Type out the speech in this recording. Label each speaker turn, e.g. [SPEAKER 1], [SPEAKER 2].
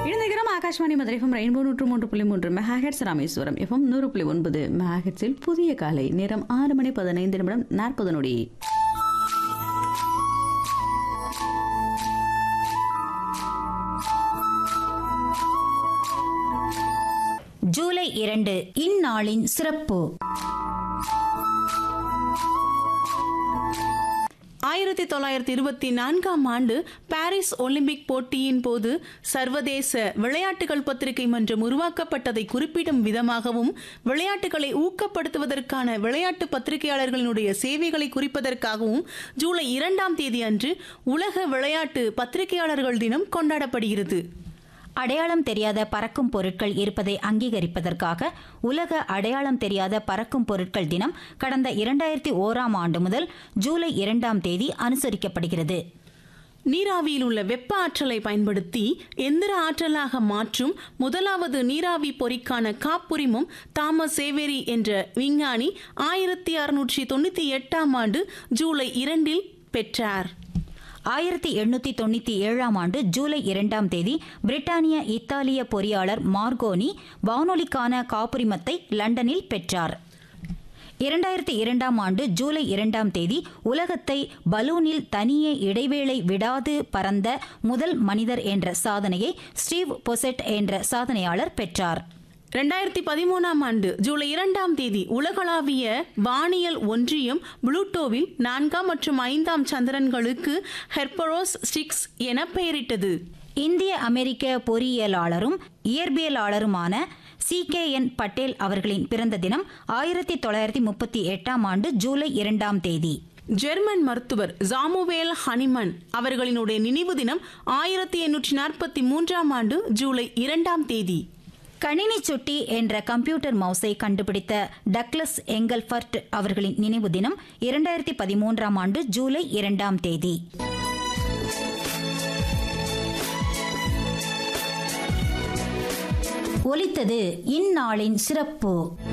[SPEAKER 1] இணைந்திருக்கிறோம் Akashvani Madurai FM rainbow நூற்று மூன்று புள்ளி மூன்று மெகாஹெட்ஸ் ராமேஸ்வரம் எஃப்எம் நூறு புள்ளி ஒன்பது மெகாஹெட்ஸில் புதிய காலை நேரம் ஆறு மணி பதினைந்து நிமிடம் நாற்பது நொடி
[SPEAKER 2] ஜூலை இரண்டு இந்நாளின் சிறப்பு
[SPEAKER 3] ஆயிரத்தி தொள்ளாயிரத்தி இருபத்தி நான்காம் ஆண்டு பாரிஸ் ஒலிம்பிக் போட்டியின் போது சர்வதேச விளையாட்டுகள் பத்திரிகை மன்றம் உருவாக்கப்பட்டதை குறிப்பிடும் விதமாகவும் விளையாட்டுகளை ஊக்கப்படுத்துவதற்கான விளையாட்டு பத்திரிகையாளர்களினுடைய சேவைகளை குறிப்பதற்காகவும் ஜூலை இரண்டாம் தேதி அன்று உலக விளையாட்டு பத்திரிகையாளர்கள் தினம் கொண்டாடப்படுகிறது
[SPEAKER 2] அடையாளம் தெரியாத பறக்கும் பொருட்கள் இருப்பதை அங்கீகரிப்பதற்காக உலக அடையாளம் தெரியாத பறக்கும் பொருட்கள் தினம் கடந்த இரண்டாயிரத்தி ஓராம் ஆண்டு முதல் ஜூலை இரண்டாம் தேதி அனுசரிக்கப்படுகிறது
[SPEAKER 3] நீராவியில் உள்ள வெப்ப ஆற்றலை பயன்படுத்தி எந்திர ஆற்றலாக மாற்றும் முதலாவது நீராவி பொறிக்கான காப்புரிமம் தாமஸ் சேவேரி என்ற விஞ்ஞானி ஆயிரத்தி அறுநூற்றி தொண்ணூற்றி எட்டாம் ஆண்டு ஜூலை இரண்டில் பெற்றார்
[SPEAKER 2] ஆயிரத்தி எண்ணூத்தி தொண்ணூத்தி ஏழாம் ஆண்டு ஜூலை இரண்டாம் தேதி பிரிட்டானிய இத்தாலிய பொறியாளர் மார்கோனி வானொலிக்கான காப்புரிமத்தை லண்டனில் பெற்றார் இரண்டாயிரத்தி இரண்டாம் ஆண்டு ஜூலை இரண்டாம் தேதி உலகத்தை பலூனில் தனியே இடைவேளை விடாது பறந்த முதல் மனிதர் என்ற சாதனையை ஸ்டீவ் பொசெட் என்ற சாதனையாளர் பெற்றார்
[SPEAKER 3] ரெண்டாயிரத்தி பதிமூணாம் ஆண்டு ஜூலை இரண்டாம் தேதி உலகளாவிய வானியல் ஒன்றியம் புளூட்டோவில் நான்காம் மற்றும் ஐந்தாம் சந்திரன்களுக்கு ஹெர்பரோஸ் ஸ்டிக்ஸ் என பெயரிட்டது
[SPEAKER 2] இந்திய அமெரிக்க பொறியியலாளரும் இயற்பியலாளருமான சி கே என் பட்டேல் அவர்களின் பிறந்த தினம் ஆயிரத்தி தொள்ளாயிரத்தி முப்பத்தி எட்டாம் ஆண்டு ஜூலை இரண்டாம் தேதி
[SPEAKER 3] ஜெர்மன் மருத்துவர் ஜாமுவேல் ஹனிமன் அவர்களினுடைய நினைவு தினம் ஆயிரத்தி எண்ணூற்றி நாற்பத்தி மூன்றாம் ஆண்டு ஜூலை இரண்டாம் தேதி
[SPEAKER 2] கணினி சுட்டி என்ற கம்ப்யூட்டர் மவுஸை கண்டுபிடித்த டக்ளஸ் எங்கல்ஃபர்ட் அவர்களின் நினைவு தினம் இரண்டாயிரத்தி பதிமூன்றாம் ஆண்டு ஜூலை இரண்டாம் தேதி ஒலித்தது இந்நாளின் சிறப்பு